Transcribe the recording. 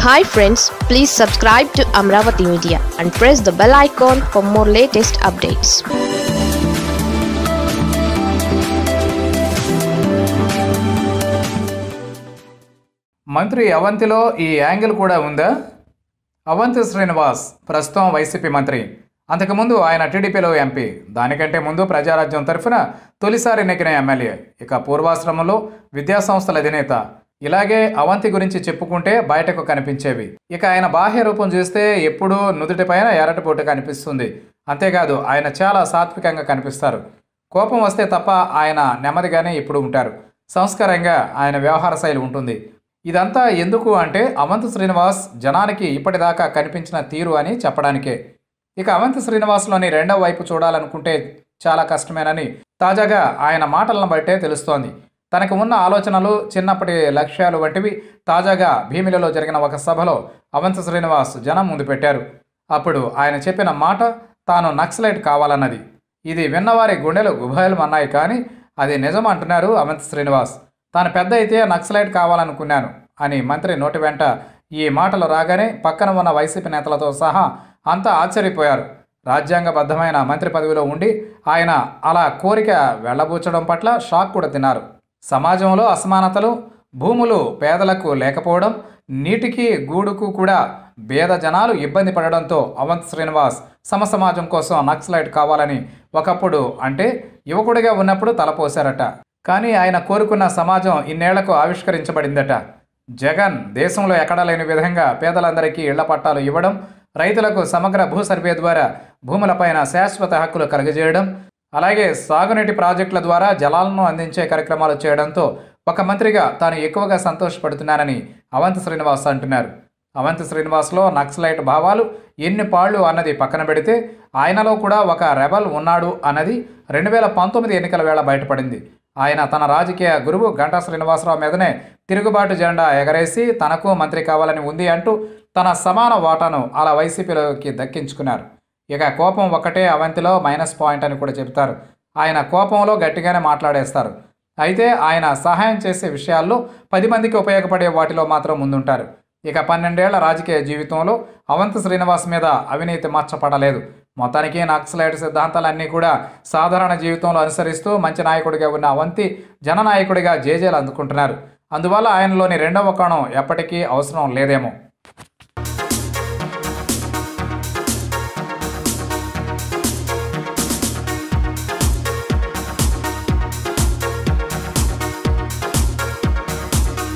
hi friends please subscribe to Amaravati Media and press the bell icon for more latest updates మంత్రి అవంతిలో ఈ angle కూడా ఉందా అవంతి శ్రీనివాస్ ప్రస్తుతం వైసీపీ మంత్రి అంతకుముందు ఆయన టీడీపీలో ఎంపీ దానికంటే ముందు ప్రజారాజ్యం తరఫున తొలిసారి నెగ్గిన ఎమ్మెల్యే ఇక పూర్వాశ్రమంలో విద్యాసంస్థల అధినేత ఇలాగే అవంతి గురించి చెప్పుకుంటే బయటకు కనిపించేవి ఇక ఆయన బాహ్య రూపం చూస్తే ఎప్పుడూ నుదుటిపైన ఎర్రటిపోటు కనిపిస్తుంది అంతేకాదు ఆయన చాలా సాత్వికంగా కనిపిస్తారు కోపం వస్తే తప్ప ఆయన నెమ్మదిగానే ఇప్పుడు ఉంటారు సంస్కారంగా ఆయన వ్యవహార శైలి ఉంటుంది ఇదంతా ఎందుకు అంటే అవంతి శ్రీనివాస్ జనానికి ఇప్పటిదాకా కనిపించిన తీరు అని చెప్పడానికే ఇక అవంతి శ్రీనివాస్లోని రెండవ వైపు చూడాలనుకుంటే చాలా కష్టమేనని తాజాగా ఆయన మాటలను బట్టే తెలుస్తోంది తనకు ఉన్న ఆలోచనలు చిన్నప్పటి లక్ష్యాలు వంటివి తాజాగా భీమిలలో జరిగిన ఒక సభలో అవంతి శ్రీనివాస్ జనం ముందు పెట్టారు అప్పుడు ఆయన చెప్పిన మాట తాను నక్సలైట్ కావాలన్నది ఇది విన్నవారి గుండెలు గుబాయిలు అన్నాయి కానీ అది నిజం అంటున్నారు అవంతి శ్రీనివాస్ తాను పెద్ద అయితే నక్సలైట్ కావాలనుకున్నాను అని మంత్రి నోటి వెంట ఈ మాటలు రాగానే పక్కన ఉన్న వైసీపీ నేతలతో సహా అంతా ఆశ్చర్యపోయారు రాజ్యాంగబద్ధమైన మంత్రి పదవిలో ఉండి ఆయన అలా కోరిక వెళ్ళబూచడం పట్ల షాక్ కూడా తిన్నారు సమాజంలో అసమానతలు భూములు పేదలకు లేకపోవడం నీటికి గూడుకు కూడా పేద జనాలు ఇబ్బంది పడడంతో అవంత్ శ్రీనివాస్ సమసమాజం కోసం నక్సలైట్ కావాలని ఒకప్పుడు అంటే యువకుడిగా ఉన్నప్పుడు తలపోశారట కానీ ఆయన కోరుకున్న సమాజం ఇన్నేళ్లకు ఆవిష్కరించబడిందట జగన్ దేశంలో ఎక్కడా లేని విధంగా పేదలందరికీ ఇళ్ల పట్టాలు ఇవ్వడం రైతులకు సమగ్ర భూ సర్వే ద్వారా భూములపైన శాశ్వత హక్కులు కలుగజేయడం అలాగే సాగునీటి ప్రాజెక్టుల ద్వారా జలాలను అందించే కార్యక్రమాలు చేయడంతో ఒక మంత్రిగా తాను ఎక్కువగా సంతోషపడుతున్నానని అవంతి శ్రీనివాస్ అంటున్నారు అవంతి శ్రీనివాస్లో నక్సలైట్ భావాలు ఎన్ని పాళ్ళు అన్నది పక్కన పెడితే ఆయనలో కూడా ఒక రెబల్ ఉన్నాడు అన్నది రెండు వేల పంతొమ్మిది ఎన్నికల వేళ బయటపడింది ఆయన తన రాజకీయ గురువు గంటా శ్రీనివాసరావు మీదనే తిరుగుబాటు జెండా ఎగరేసి తనకు మంత్రి కావాలని ఉంది అంటూ తన సమాన వాటాను అలా వైసీపీలోకి దక్కించుకున్నారు ఇక కోపం ఒక్కటే అవంతిలో మైనస్ పాయింట్ అని కూడా చెబుతారు ఆయన కోపంలో గట్టిగానే మాట్లాడేస్తారు అయితే ఆయన సహాయం చేసే విషయాల్లో పది మందికి ఉపయోగపడే వాటిలో మాత్రం ముందుంటారు ఇక పన్నెండేళ్ల రాజకీయ జీవితంలో అవంతి శ్రీనివాస్ మీద అవినీతి మచ్చపడలేదు మొత్తానికి నక్సలైట్ సిద్ధాంతాలన్నీ కూడా సాధారణ జీవితంలో అనుసరిస్తూ మంచి నాయకుడిగా ఉన్న అవంతి జననాయకుడిగా జేజేలు అందుకుంటున్నారు అందువల్ల ఆయనలోని రెండవ కోణం ఎప్పటికీ అవసరం లేదేమో